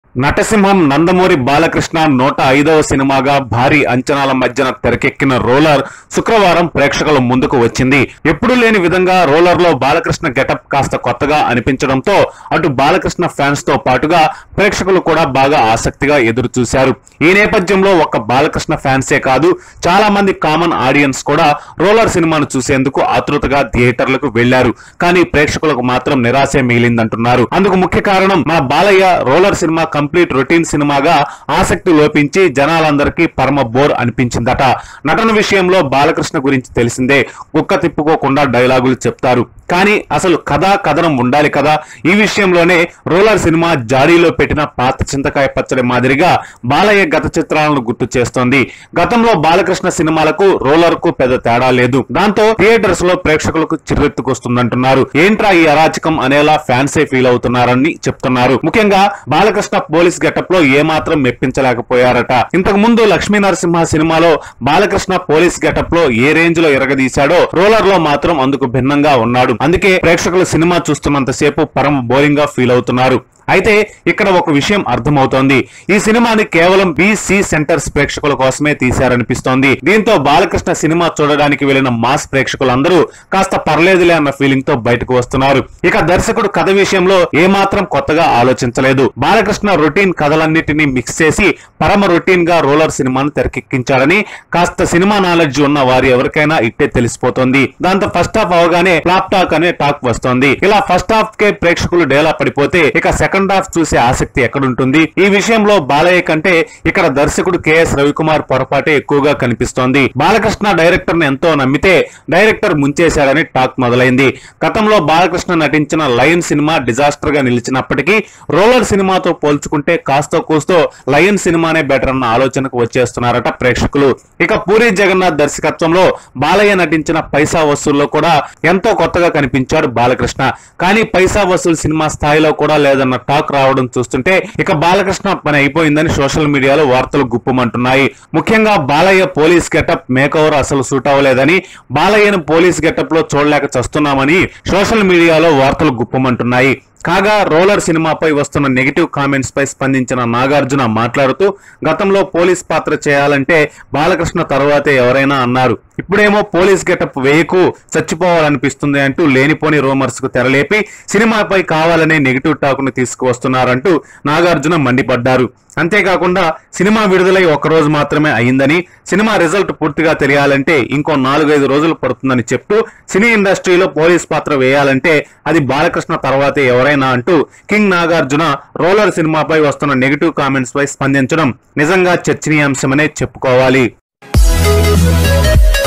నటసింహం నందమూరి బాలకృష్ణ నూట ఐదవ సినిమాగా భారీ అంచనాల మధ్యన తెరకెక్కిన రోలర్ శుక్రవారం ప్రేక్షకుల ముందుకు వచ్చింది ఎప్పుడూ లేని విధంగా రోలర్ లో బాలకృష్ణ గెటప్ కాస్త కొత్తగా అనిపించడంతో అటు బాలకృష్ణ ఫ్యాన్స్ తో పాటుగా ప్రేక్షకులు కూడా బాగా ఆసక్తిగా ఎదురు చూశారు ఈ నేపథ్యంలో ఒక్క బాలకృష్ణ ఫ్యాన్సే కాదు చాలా మంది కామన్ ఆడియన్స్ కూడా రోలర్ సినిమాను చూసేందుకు ఆతృతగా థియేటర్లకు వెళ్లారు కానీ ప్రేక్షకులకు మాత్రం నిరాశే మిగిలిందంటున్నారు అందుకు ముఖ్య కారణం మా బాలయ్య రోలర్ సినిమా కంప్లీట్ రొటీన్ సినిమాగా ఆసక్తి లోపించి జనాలందరికీ పరమ బోర్ అనిపించిందట నటన విషయంలో బాలకృష్ణ గురించి తెలిసిందే కుక్క తిప్పుకోకుండా డైలాగులు చెప్తారు కానీ అసలు కథా కథనం ఉండాలి కదా ఈ విషయంలోనే రోలర్ సినిమా జాడీలో పెట్టిన పాత చింతకాయ పచ్చడి మాదిరిగా బాలయ్య గత చిత్రాలను గుర్తు చేస్తోంది గతంలో బాలకృష్ణ సినిమాలకు రోలర్ కు పెద్ద తేడా లేదు దాంతో థియేటర్స్ లో ప్రేక్షకులకు చిర్రెత్తుకొస్తుందంటున్నారు ఏంట్రా ఈ అరాచకం అనేలా ఫ్యాన్సే ఫీల్ అవుతున్నారని చెప్తున్నారు ముఖ్యంగా బాలకృష్ణ పోలీస్ గెటప్ లో ఏమాత్రం మెప్పించలేకపోయారట ఇంతకు ముందు లక్ష్మీ నరసింహ సినిమాలో బాలకృష్ణ పోలీస్ గెటప్ లో ఏ రేంజ్ లో ఎరగదీశాడో రోలర్ లో మాత్రం అందుకు భిన్నంగా ఉన్నాడు అందుకే ప్రేక్షకులు సినిమా చూస్తున్నంత సేపు పరమ బోరింగ్ గా ఫీల్ అవుతున్నారు అయితే ఇక్కడ ఒక విషయం అర్థమవుతోంది ఈ సినిమాని కేవలం బీసీ సెంటర్స్ ప్రేక్షకుల కోసమే తీశారనిపిస్తోంది దీంతో బాలకృష్ణ సినిమా చూడడానికి వెళ్లిన మాస్ ప్రేక్షకులందరూ కాస్త పర్లేదులే అన్న ఫీలింగ్ తో బయటకు వస్తున్నారు ఇక దర్శకుడు కథ విషయంలో ఏమాత్రం కొత్తగా ఆలోచించలేదు బాలకృష్ణ రొటీన్ కథలన్నిటినీ మిక్స్ చేసి పరమ రొటీన్ గా రోలర్ సినిమాను తెరకెక్కించారని కాస్త సినిమా నాలెడ్జ్ ఉన్న వారి ఎవరికైనా ఇట్టే తెలిసిపోతోంది దాంతో ఫస్ట్ హాఫ్ అవగానే ఫ్లాప్ టాక్ అనే టాక్ వస్తోంది ఇలా ఫస్ట్ హాఫ్ కే ప్రేక్షకులు డేలా పడిపోతే ఇక సెకండ్ హాఫ్ చూసే ఆసక్తి ఎక్కడుంటుంది ఈ విషయంలో బాలయ్య కంటే ఇక్కడ దర్శకుడు కెఎస్ రవికుమార్ పొరపాటే ఎక్కువగా కనిపిస్తోంది బాలకృష్ణ డైరెక్టర్ ని ఎంతో నమ్మితే డైరెక్టర్ ముంచేశాడని టాక్ మొదలైంది గతంలో బాలకృష్ణ నటించిన లయన్ సినిమా డిజాస్టర్ గా నిలిచినప్పటికీ రోలర్ సినిమాతో పోల్చుకుంటే కాస్తో కూస్తో లయన్ సినిమానే బెటర్ అన్న ఆలోచనకు వచ్చేస్తున్నారట ప్రేక్షకులు ఇక పూరి జగన్నాథ్ దర్శకత్వంలో బాలయ్య నటించిన పైసా వసూల్లో కూడా ఎంతో కొత్తగా కనిపించాడు బాలకృష్ణ కానీ పైసా వసూల్ సినిమా స్థాయిలో కూడా లేదన్న టాక్ రావడం చూస్తుంటే ఇక బాలకృష్ణ పని అయిపోయిందని సోషల్ మీడియాలో వార్తలు గుప్పమంటున్నాయి ముఖ్యంగా బాలయ్య పోలీస్ గెటప్ మేకవర్ అసలు సూట్ అవ్వలేదని బాలయ్యను పోలీస్ గెటప్ లో చూడలేక చస్తున్నామని సోషల్ మీడియాలో వార్తలు గుప్పమంటున్నాయి కాగా రోలర్ సినిమాపై వస్తున్న నెగిటివ్ కామెంట్స్ పై స్పందించిన నాగార్జున మాట్లాడుతూ గతంలో పోలీస్ పాత్ర చేయాలంటే బాలకృష్ణ తరువాతే ఎవరైనా అన్నారు ఇప్పుడేమో పోలీస్ గెటప్ వేయకు చచ్చిపోవాలనిపిస్తుంది అంటూ లేనిపోని రూమర్స్ కు తెరలేపి సినిమాపై కావాలనే నెగిటివ్ టాక్ ను తీసుకువస్తున్నారంటూ నాగార్జున మండిపడ్డారు అంతేకాకుండా సినిమా విడుదలై ఒక రోజు మాత్రమే అయిందని సినిమా రిజల్ట్ పూర్తిగా తెలియాలంటే ఇంకో నాలుగైదు రోజులు పడుతుందని చెప్తూ సినీ ఇండస్ట్రీలో పోలీస్ పాత్ర వేయాలంటే అది బాలకృష్ణ తర్వాతే ఎవరైనా అంటూ కింగ్ నాగార్జున రోలర్ సినిమాపై వస్తున్న నెగిటివ్ కామెంట్స్ పై స్పందించడం నిజంగా చర్చనీయాంశమనే చెప్పుకోవాలి